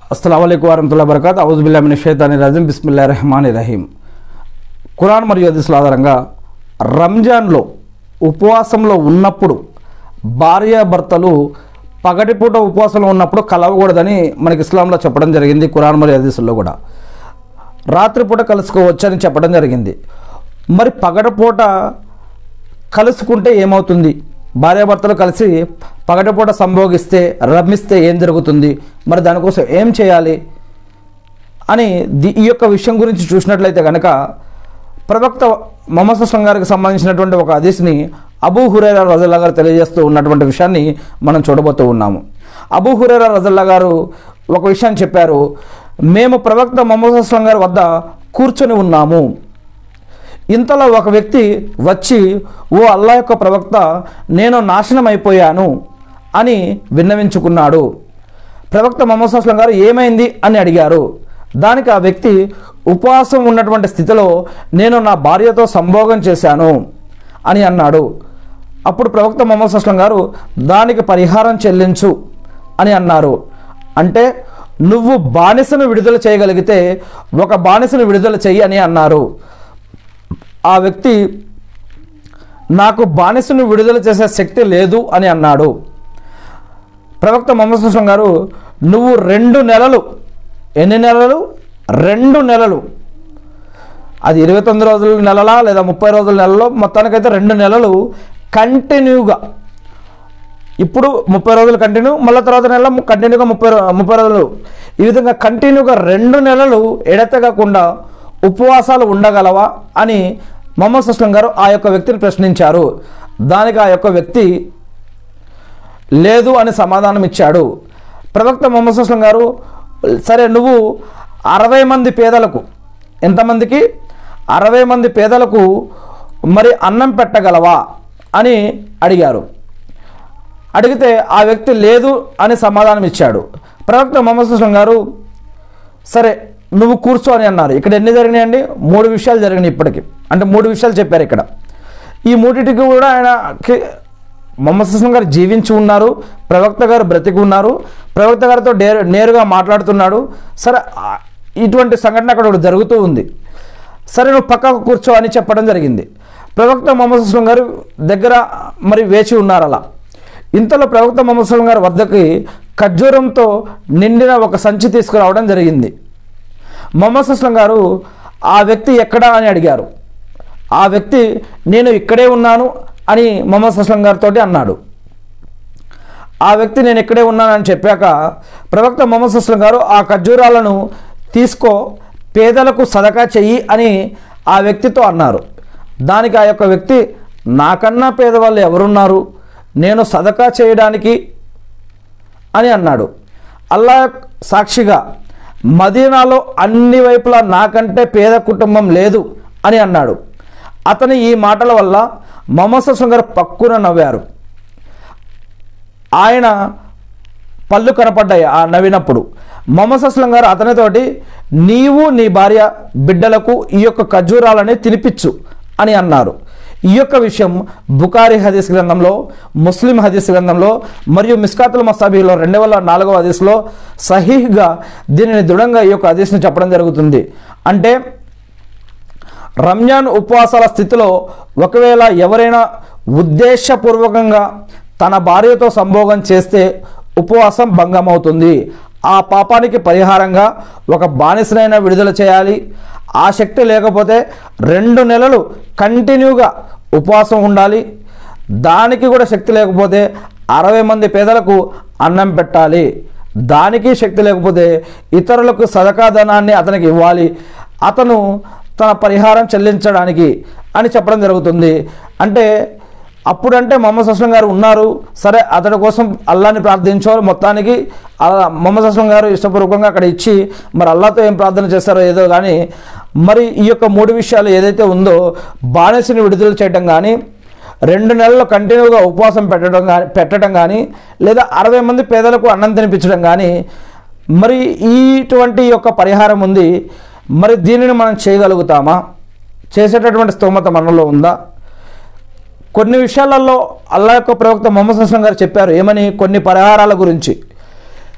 అస్సలం వరహతుల్లా బరకాత్ అవుజుబిల్లామిన షైతాని రజీం బిస్మిల్లా రెహమాన్ రహీం ఖురాన్ మరియు హదీసుల ఆధారంగా రంజాన్లో ఉపవాసంలో ఉన్నప్పుడు భార్యాభర్తలు పగటిపూట ఉపవాసంలో ఉన్నప్పుడు కలవకూడదని మనకి ఇస్లాంలో చెప్పడం జరిగింది ఖురాన్ మరియు హదీసుల్లో కూడా రాత్రిపూట కలుసుకోవచ్చని చెప్పడం జరిగింది మరి పగటిపూట కలుసుకుంటే ఏమవుతుంది భార్యాభర్తలు కలిసి పగటిపూట సంభోగిస్తే రమ్మిస్తే ఏం జరుగుతుంది మరి దానికోసం ఏం చేయాలి అని ది ఈ యొక్క విషయం గురించి చూసినట్లయితే కనుక ప్రవక్త మొహమ్మద్ సుస్లం గారికి సంబంధించినటువంటి ఒక హదీస్ని అబూ హురేరా రజల్లా గారు తెలియజేస్తూ ఉన్నటువంటి విషయాన్ని మనం చూడబోతూ ఉన్నాము అబూ హురేరా రజల్లా గారు ఒక విషయాన్ని చెప్పారు మేము ప్రవక్త మొహమ్మద్ సుస్లం గారి వద్ద కూర్చొని ఉన్నాము ఇంతలో ఒక వ్యక్తి వచ్చి ఓ అల్లా యొక్క ప్రవక్త నేను నాశనం అయిపోయాను అని విన్నవించుకున్నాడు ప్రవక్త మొహమ్మద్ సుస్లం గారు ఏమైంది అని అడిగారు దానికి ఆ వ్యక్తి ఉపవాసం ఉన్నటువంటి స్థితిలో నేను నా భార్యతో సంభోగం చేశాను అని అన్నాడు అప్పుడు ప్రవక్త మొహమ్మద్ సుస్లం గారు దానికి పరిహారం చెల్లించు అని అన్నారు అంటే నువ్వు బానిసను విడుదల చేయగలిగితే ఒక బానిసను విడుదల చెయ్యి అని అన్నారు ఆ వ్యక్తి నాకు బానిసను విడుదల చేసే శక్తి లేదు అని అన్నాడు ప్రవక్త మొహమ్మద్ సుస్లం గారు నువ్వు రెండు నెలలు ఎన్ని నెలలు రెండు నెలలు అది ఇరవై తొమ్మిది రోజుల నెలలా లేదా ముప్పై రోజుల నెలలో మొత్తానికైతే రెండు నెలలు కంటిన్యూగా ఇప్పుడు ముప్పై రోజులు కంటిన్యూ మళ్ళీ తర్వాత నెల కంటిన్యూగా ముప్పై రో- ముప్పై రోజులు ఈ విధంగా కంటిన్యూగా రెండు నెలలు ఎడతెగకుండా ఉపవాసాలు ఉండగలవా అని మొహమ్మద్ సుస్లం గారు ఆ యొక్క వ్యక్తిని ప్రశ్నించారు దానికి ఆ యొక్క వ్యక్తి లేదు అని సమాధానం ఇచ్చాడు ప్రవక్త మొహమ్మద్ సుస్లం గారు సరే నువ్వు అరవై మంది పేదలకు ఎంతమందికి అరవై మంది పేదలకు మరి అన్నం పెట్టగలవా అని అడిగారు అడిగితే ఆ వ్యక్తి లేదు అని సమాధానం ఇచ్చాడు ప్రవక్త మొహమ్మద్ సుస్లం గారు సరే నువ్వు కూర్చో అని అన్నారు ఇక్కడ ఎన్ని జరిగినాయండి మూడు విషయాలు జరిగినాయి ఇప్పటికి అంటే మూడు విషయాలు చెప్పారు ఇక్కడ ఈ మూడింటికి కూడా ఆయనకి మొహమ్మద్ సుస్లం గారు జీవించి ఉన్నారు ప్రవక్త గారు బ్రతికి ఉన్నారు ప్రవక్త గారితో డే నేరుగా మాట్లాడుతున్నాడు సరే ఆ, ఇటువంటి సంఘటన అక్కడ ఒకటి జరుగుతూ ఉంది సరే నువ్వు పక్కకు కూర్చో అని చెప్పడం జరిగింది ప్రవక్త మొహమ్మద్ సుస్లం గారు దగ్గర మరి వేచి ఉన్నారు అలా ఇంతలో ప్రవక్త మొహమ్మద్ సుస్లం గారి వద్దకి ఖర్జూరంతో నిండిన ఒక సంచి తీసుకురావడం జరిగింది మొహమ్మద్ సుస్లం గారు ఆ వ్యక్తి ఎక్కడా అని అడిగారు ఆ వ్యక్తి నేను ఇక్కడే ఉన్నాను అని మొహమ్మద్ సుస్లం గారితో అన్నాడు ఆ వ్యక్తి నేను ఇక్కడే ఉన్నానని చెప్పాక ప్రవక్త మొహమ్మద్ సుస్లం గారు ఆ ఖర్జూరాలను తీసుకో పేదలకు సదకా చెయ్యి అని ఆ వ్యక్తితో అన్నారు దానికి ఆ యొక్క వ్యక్తి నాకన్నా పేదవాళ్ళు ఎవరున్నారు నేను సదకా చేయడానికి అని అన్నాడు అల్లా సాక్షిగా మదీనాలో అన్ని వైపులా నాకంటే పేద కుటుంబం లేదు అని అన్నాడు అతని ఈ మాటల వల్ల మొహమ్మద్ సుస్లం గారు పక్కున నవ్వారు ఆయన పళ్ళు కనపడ్డాయి ఆ నవ్వినప్పుడు మొహమ్మద్ అస్లం గారు అతనితోటి నీవు నీ భార్య బిడ్డలకు ఈ యొక్క ఖర్జూరాలని తినిపించు అని అన్నారు ఈ యొక్క విషయం బుకారి హదీస్ గ్రంథంలో ముస్లిం హదీస్ గ్రంథంలో మరియు మిస్కాతుల్ మసాబీలో రెండు వేల నాలుగవ హదీస్లో సహీహ్గా దీనిని దృఢంగా ఈ యొక్క హదీస్ని చెప్పడం జరుగుతుంది అంటే రంజాన్ ఉపవాసాల స్థితిలో ఒకవేళ ఎవరైనా ఉద్దేశపూర్వకంగా తన భార్యతో సంభోగం చేస్తే ఉపవాసం భంగం అవుతుంది ఆ పాపానికి పరిహారంగా ఒక బానిసనైనా విడుదల చేయాలి ఆ శక్తి లేకపోతే రెండు నెలలు కంటిన్యూగా ఉపవాసం ఉండాలి దానికి కూడా శక్తి లేకపోతే అరవై మంది పేదలకు అన్నం పెట్టాలి దానికి శక్తి లేకపోతే ఇతరులకు సదకా ధనాన్ని అతనికి ఇవ్వాలి అతను తన పరిహారం చెల్లించడానికి అని చెప్పడం జరుగుతుంది అంటే అప్పుడంటే మొహమ్మద్ అస్లం గారు ఉన్నారు సరే అతడి కోసం అల్లాని ప్రార్థించారు మొత్తానికి అలా మొహమ్మద్ అస్లం గారు ఇష్టపూర్వకంగా అక్కడ ఇచ్చి మరి అల్లాతో ఏం ప్రార్థన చేస్తారో ఏదో కానీ మరి ఈ యొక్క మూడు విషయాలు ఏదైతే ఉందో బానిసని విడుదల చేయడం కానీ రెండు నెలలు కంటిన్యూగా ఉపవాసం పెట్టడం కానీ పెట్టడం కానీ లేదా అరవై మంది పేదలకు అన్నం తినిపించడం కానీ మరి ఇటువంటి యొక్క పరిహారం ఉంది మరి దీనిని మనం చేయగలుగుతామా చేసేటటువంటి స్తోమత మనలో ఉందా కొన్ని విషయాలలో అల్లా యొక్క ప్రవక్త మొహమ్మద్ హస్లం గారు చెప్పారు ఏమని కొన్ని పరిహారాల గురించి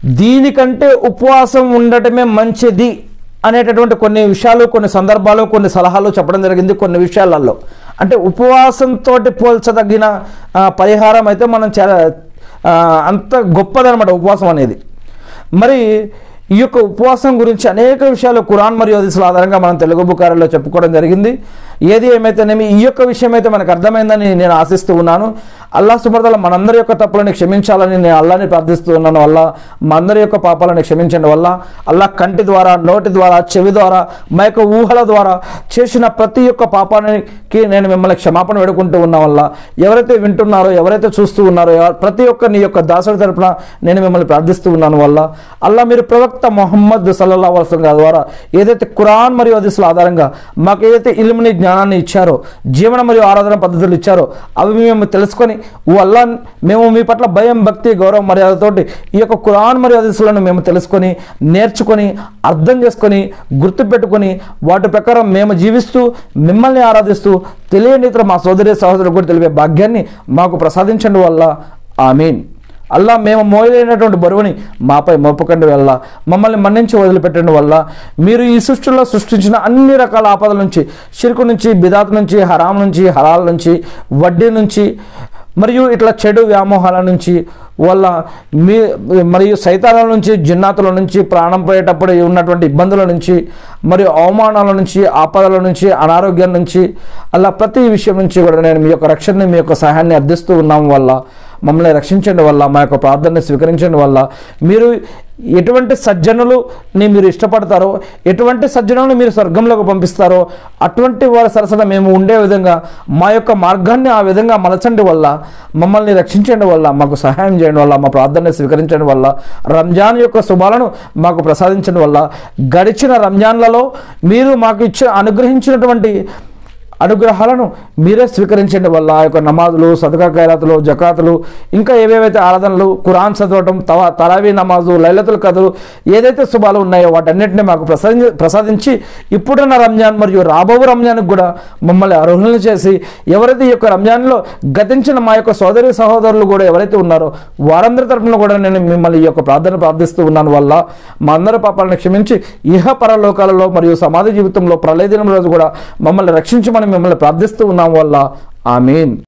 దీనికంటే ఉపవాసం ఉండటమే మంచిది అనేటటువంటి కొన్ని విషయాలు కొన్ని సందర్భాలు కొన్ని సలహాలు చెప్పడం జరిగింది కొన్ని విషయాలలో అంటే ఉపవాసంతో పోల్చదగిన ఆ, పరిహారం అయితే మనం చాలా ఆ, అంత గొప్పదనమాట ఉపవాసం అనేది మరి ఈ యొక్క ఉపవాసం గురించి అనేక విషయాలు ఖురాన్ మరియు హదీసుల ఆధారంగా మనం తెలుగు బుకారులో చెప్పుకోవడం జరిగింది ఏది ఏమైతేనేమి ఈ యొక్క విషయం అయితే మనకు అర్థమైందని నేను ఆశిస్తూ ఉన్నాను అల్లా సుమర్దల మనందరి యొక్క తప్పులని క్షమించాలని నేను అల్లాని ప్రార్థిస్తూ ఉన్నాను వల్ల మా అందరి యొక్క పాపాలను క్షమించండి వల్ల అల్లా కంటి ద్వారా నోటి ద్వారా చెవి ద్వారా మా యొక్క ఊహల ద్వారా చేసిన ప్రతి ఒక్క పాపానికి నేను మిమ్మల్ని క్షమాపణ వేడుకుంటూ ఉన్న వల్ల ఎవరైతే వింటున్నారో ఎవరైతే చూస్తూ ఉన్నారో ఎవ- ప్రతి ఒక్క నీ యొక్క దాసుడి తరపున నేను మిమ్మల్ని ప్రార్థిస్తూ ఉన్నాను వల్ల అల్లా మీరు ప్రవక్త మొహమ్మద్ సల్లల్లా వసలం గారి ద్వారా ఏదైతే ఖురాన్ మరియు హదీసుల ఆధారంగా మాకు ఏదైతే ఇల్ముని జ్ఞానాన్ని ఇచ్చారో జీవన మరియు ఆరాధన పద్ధతులు ఇచ్చారో అవి మేము తెలుసుకొని వల్ల మేము మీ పట్ల భయం భక్తి గౌరవం మర్యాదతోటి ఈ యొక్క ఖురాన్ మరియు హదీసులను మేము తెలుసుకొని నేర్చుకొని అర్థం చేసుకొని గుర్తుపెట్టుకొని వాటి ప్రకారం మేము జీవిస్తూ మిమ్మల్ని ఆరాధిస్తూ తెలియని ఇతర మా సోదరి సహోదరులు కూడా తెలిపే భాగ్యాన్ని మాకు ప్రసాదించండి వల్ల ఆమీన్ అల్లా మేము మోయలేనటువంటి బరువుని మాపై మోపకండి వల్ల మమ్మల్ని మన్నించి వదిలిపెట్టండి వల్ల మీరు ఈ సృష్టిలో సృష్టించిన అన్ని రకాల ఆపదల నుంచి షిరుకు నుంచి బిదాత్ నుంచి హరాం నుంచి హలాల్ నుంచి వడ్డీ నుంచి మరియు ఇట్లా చెడు వ్యామోహాల నుంచి వల్ల మీ మరియు సైతాల నుంచి జిన్నాతుల నుంచి ప్రాణం పోయేటప్పుడు ఉన్నటువంటి ఇబ్బందుల నుంచి మరియు అవమానాల నుంచి ఆపదల నుంచి అనారోగ్యం నుంచి అలా ప్రతి విషయం నుంచి కూడా నేను మీ యొక్క రక్షణని మీ యొక్క సహాయాన్ని అర్థిస్తూ ఉన్నాం వల్ల మమ్మల్ని రక్షించండి వల్ల మా యొక్క ప్రార్థనని స్వీకరించండి వల్ల మీరు ఎటువంటి సజ్జనులని మీరు ఇష్టపడతారో ఎటువంటి సజ్జనులను మీరు స్వర్గంలోకి పంపిస్తారో అటువంటి వారి సరసన మేము ఉండే విధంగా మా యొక్క మార్గాన్ని ఆ విధంగా మలచండి వల్ల మమ్మల్ని రక్షించండి వల్ల మాకు సహాయం చేయండి వల్ల మా ప్రార్థనని స్వీకరించండి వల్ల రంజాన్ యొక్క శుభాలను మాకు ప్రసాదించండి వల్ల గడిచిన రంజాన్లలో మీరు మాకు ఇచ్చిన అనుగ్రహించినటువంటి అనుగ్రహాలను మీరే స్వీకరించండి వల్ల ఆ యొక్క నమాజులు సదకా ఖైరాతులు జకాతులు ఇంకా ఏవేవైతే ఆరాధనలు ఖురాన్ చదవటం తవా తరావీ నమాజు లైలతుల్ కథలు ఏదైతే శుభాలు ఉన్నాయో వాటన్నిటిని మాకు ప్రసాది ప్రసాదించి ఇప్పుడున్న రంజాన్ మరియు రాబో రంజాన్కి కూడా మమ్మల్ని అర్హులను చేసి ఎవరైతే ఈ యొక్క రంజాన్లో గతించిన మా యొక్క సోదరి సహోదరులు కూడా ఎవరైతే ఉన్నారో వారందరి తరపున కూడా నేను మిమ్మల్ని ఈ యొక్క ప్రార్థన ప్రార్థిస్తూ ఉన్నాను వల్ల మా అందరి పాపాలను క్షమించి ఇహ పరలోకాలలో మరియు సమాధి జీవితంలో ప్రళయ దినం రోజు కూడా మమ్మల్ని రక్షించమని మిమ్మల్ని ప్రార్థిస్తూ ఉన్నాం వల్ల ఆమీన్